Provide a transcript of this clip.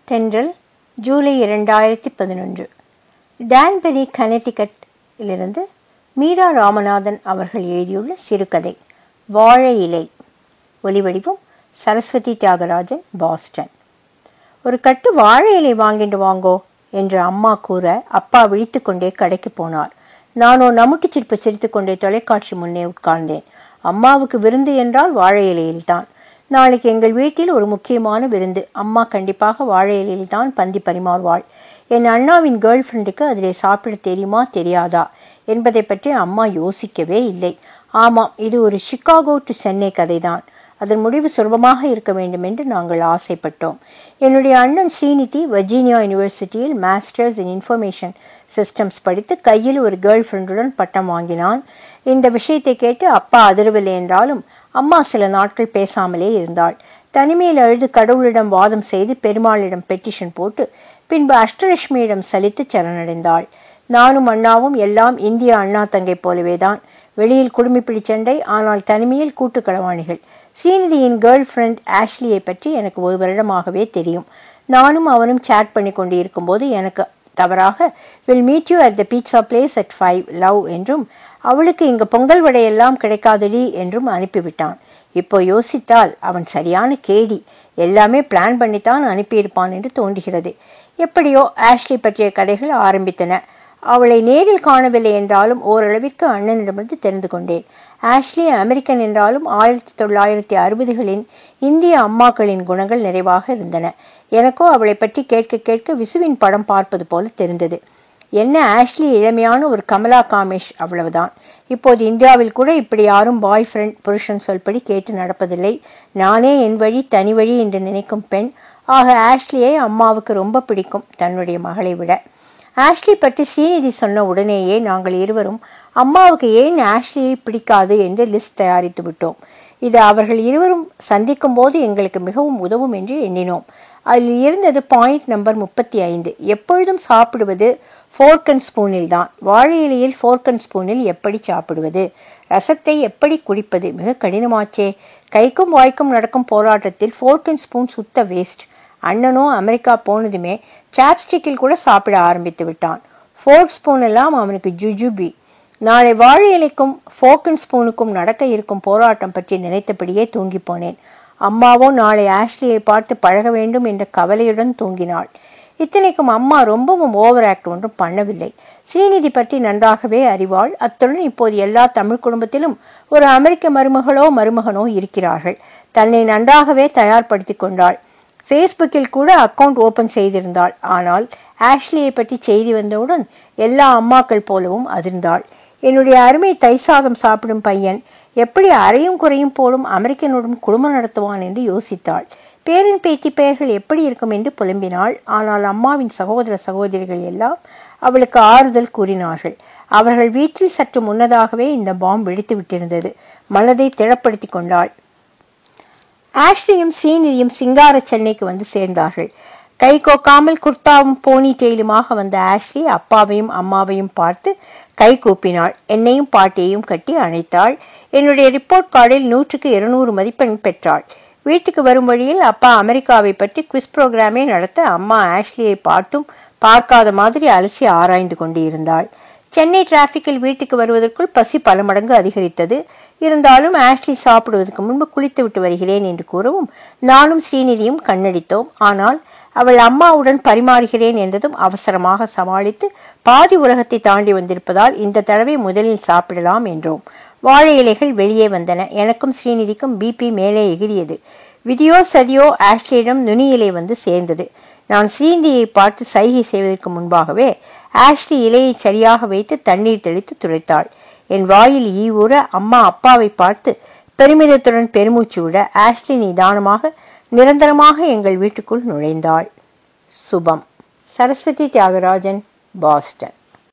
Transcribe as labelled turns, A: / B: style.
A: தென்றல் ஜூலை இரண்டாயிரத்தி பதினொன்று டான்பெரி கனெட்டிகட் இலிருந்து மீரா ராமநாதன் அவர்கள் எழுதியுள்ள சிறுகதை வாழை இலை ஒலிவடிவம் சரஸ்வதி தியாகராஜன் பாஸ்டன் ஒரு கட்டு வாழை இலை வாங்கிட்டு வாங்கோ என்று அம்மா கூற அப்பா விழித்துக்கொண்டே கடைக்கு போனார் நானோ நமுட்டு சிரிப்பு சிரித்துக்கொண்டே தொலைக்காட்சி முன்னே உட்கார்ந்தேன் அம்மாவுக்கு விருந்து என்றால் வாழை இலையில்தான் நாளைக்கு எங்கள் வீட்டில் ஒரு முக்கியமான விருந்து அம்மா கண்டிப்பாக வாழை இலையில் தான் பந்தி பரிமாறுவாள் என் அண்ணாவின் கேர்ள் ஃப்ரெண்டுக்கு அதிலே சாப்பிட தெரியுமா தெரியாதா என்பதை பற்றி அம்மா யோசிக்கவே இல்லை ஆமாம் இது ஒரு சிகாகோ டு சென்னை கதைதான் அதன் முடிவு சுலபமாக இருக்க வேண்டும் என்று நாங்கள் ஆசைப்பட்டோம் என்னுடைய அண்ணன் ஸ்ரீநிதி வர்ஜீனியா யூனிவர்சிட்டியில் மாஸ்டர்ஸ் இன் இன்ஃபர்மேஷன் சிஸ்டம்ஸ் படித்து கையில் ஒரு கேர்ள் ஃப்ரெண்டுடன் பட்டம் வாங்கினான் இந்த விஷயத்தை கேட்டு அப்பா அதிரவில்லை என்றாலும் அம்மா சில நாட்கள் பேசாமலே இருந்தாள் தனிமையில் அழுது கடவுளிடம் வாதம் செய்து பெருமாளிடம் பெட்டிஷன் போட்டு பின்பு அஷ்டலட்சுமியிடம் சலித்து சரணடைந்தாள் நானும் அண்ணாவும் எல்லாம் இந்திய அண்ணா தங்கை போலவேதான் வெளியில் குடுமிப்பிடி சண்டை ஆனால் தனிமையில் கூட்டு களவாணிகள் ஸ்ரீநிதியின் கேர்ள் ஃப்ரெண்ட் ஆஷ்லியை பற்றி எனக்கு ஒரு வருடமாகவே தெரியும் நானும் அவனும் சேட் பண்ணி கொண்டு இருக்கும்போது எனக்கு தவறாக will meet you at the pizza place at five love என்றும் அவளுக்கு இங்க பொங்கல் வடையெல்லாம் கிடைக்காதடி என்றும் அனுப்பிவிட்டான் இப்போ யோசித்தால் அவன் சரியான கேடி எல்லாமே பிளான் பண்ணித்தான் அனுப்பியிருப்பான் என்று தோன்றுகிறது எப்படியோ ஆஷ்லி பற்றிய கதைகள் ஆரம்பித்தன அவளை நேரில் காணவில்லை என்றாலும் ஓரளவிற்கு அண்ணனிடமிருந்து தெரிந்து கொண்டேன் ஆஷ்லி அமெரிக்கன் என்றாலும் ஆயிரத்தி தொள்ளாயிரத்தி அறுபதுகளின் இந்திய அம்மாக்களின் குணங்கள் நிறைவாக இருந்தன எனக்கோ அவளை பற்றி கேட்க கேட்க விசுவின் படம் பார்ப்பது போல தெரிந்தது என்ன ஆஷ்லி இளமையான ஒரு கமலா காமேஷ் அவ்வளவுதான் இப்போது இந்தியாவில் கூட இப்படி யாரும் பாய் ஃப்ரெண்ட் புருஷன் சொல்படி கேட்டு நடப்பதில்லை நானே என் வழி தனி வழி என்று நினைக்கும் பெண் ஆக ஆஷ்லியை அம்மாவுக்கு ரொம்ப பிடிக்கும் தன்னுடைய மகளை விட ஆஷ்லி பற்றி ஸ்ரீநிதி சொன்ன உடனேயே நாங்கள் இருவரும் அம்மாவுக்கு ஏன் ஆஷ்லியை பிடிக்காது என்று லிஸ்ட் தயாரித்து விட்டோம் இது அவர்கள் இருவரும் சந்திக்கும் போது எங்களுக்கு மிகவும் உதவும் என்று எண்ணினோம் அதில் இருந்தது பாயிண்ட் நம்பர் முப்பத்தி ஐந்து எப்பொழுதும் சாப்பிடுவது ஃபோர்க் அண்ட் ஸ்பூனில் தான் வாழை இலையில் ஃபோர்க் அண்ட் ஸ்பூனில் எப்படி சாப்பிடுவது ரசத்தை எப்படி குடிப்பது மிக கடினமாச்சே கைக்கும் வாய்க்கும் நடக்கும் போராட்டத்தில் ஃபோர்க் அண்ட் ஸ்பூன் சுத்த வேஸ்ட் அண்ணனோ அமெரிக்கா போனதுமே சாப்ஸ்டிக்கில் கூட சாப்பிட ஆரம்பித்து விட்டான் ஃபோர்க் ஸ்பூன் எல்லாம் அவனுக்கு ஜுஜுபி நாளை வாழை இலைக்கும் ஃபோர்க் அண்ட் ஸ்பூனுக்கும் நடக்க இருக்கும் போராட்டம் பற்றி நினைத்தபடியே தூங்கி போனேன் அம்மாவோ நாளை ஆஷ்லியை பார்த்து பழக வேண்டும் என்ற கவலையுடன் தூங்கினாள் இத்தனைக்கும் அம்மா ரொம்பவும் ஓவர் ஆக்ட் ஒன்றும் பண்ணவில்லை ஸ்ரீநிதி பற்றி நன்றாகவே அறிவாள் அத்துடன் இப்போது எல்லா தமிழ் குடும்பத்திலும் ஒரு அமெரிக்க மருமகளோ மருமகனோ இருக்கிறார்கள் தன்னை நன்றாகவே தயார்படுத்தி கொண்டாள் ஃபேஸ்புக்கில் கூட அக்கவுண்ட் ஓபன் செய்திருந்தாள் ஆனால் ஆஷ்லியை பற்றி செய்தி வந்தவுடன் எல்லா அம்மாக்கள் போலவும் அதிர்ந்தாள் என்னுடைய அருமை தை சாதம் சாப்பிடும் பையன் எப்படி அறையும் குறையும் போலும் அமெரிக்கனுடன் குடும்பம் நடத்துவான் என்று யோசித்தாள் பேரன் பேத்தி பெயர்கள் எப்படி இருக்கும் என்று புலம்பினாள் ஆனால் அம்மாவின் சகோதர சகோதரிகள் எல்லாம் அவளுக்கு ஆறுதல் கூறினார்கள் அவர்கள் வீட்டில் சற்று முன்னதாகவே இந்த பாம்பு வெடித்து விட்டிருந்தது மனதை திடப்படுத்தி கொண்டாள் ஆஷ்லியும் ஸ்ரீநிதியும் சிங்கார சென்னைக்கு வந்து சேர்ந்தார்கள் கை கோக்காமல் குர்தாவும் போனி டெயிலுமாக வந்த ஆஷ்லி அப்பாவையும் அம்மாவையும் பார்த்து கை கூப்பினாள் என்னையும் பாட்டியையும் கட்டி அணைத்தாள் என்னுடைய ரிப்போர்ட் கார்டில் நூற்றுக்கு இருநூறு மதிப்பெண் பெற்றாள் வீட்டுக்கு வரும் வழியில் அப்பா அமெரிக்காவை பற்றி குவிஸ் புரோகிராமே நடத்த அம்மா ஆஷ்லியை பார்த்தும் பார்க்காத மாதிரி அலசி ஆராய்ந்து கொண்டு இருந்தாள் சென்னை டிராபிக்கில் வீட்டுக்கு வருவதற்குள் பசி பல மடங்கு அதிகரித்தது இருந்தாலும் ஆஷ்லி சாப்பிடுவதற்கு முன்பு குளித்து விட்டு வருகிறேன் என்று கூறவும் நானும் ஸ்ரீநிதியும் கண்ணடித்தோம் ஆனால் அவள் அம்மாவுடன் பரிமாறுகிறேன் என்றதும் அவசரமாக சமாளித்து பாதி உலகத்தை தாண்டி வந்திருப்பதால் இந்த தடவை முதலில் சாப்பிடலாம் என்றோம் வாழை இலைகள் வெளியே வந்தன எனக்கும் ஸ்ரீநிதிக்கும் பிபி மேலே எகிரியது விதியோ சதியோ ஆஷ்லியிடம் நுனி இலை வந்து சேர்ந்தது நான் ஸ்ரீநிதியை பார்த்து சைகை செய்வதற்கு முன்பாகவே ஆஷ்லி இலையை சரியாக வைத்து தண்ணீர் தெளித்து துடைத்தாள் என் வாயில் ஈ ஊற அம்மா அப்பாவை பார்த்து பெருமிதத்துடன் பெருமூச்சு விட ஆஷ்லி நிதானமாக நிரந்தரமாக எங்கள் வீட்டுக்குள் நுழைந்தாள் சுபம் சரஸ்வதி தியாகராஜன் பாஸ்டன்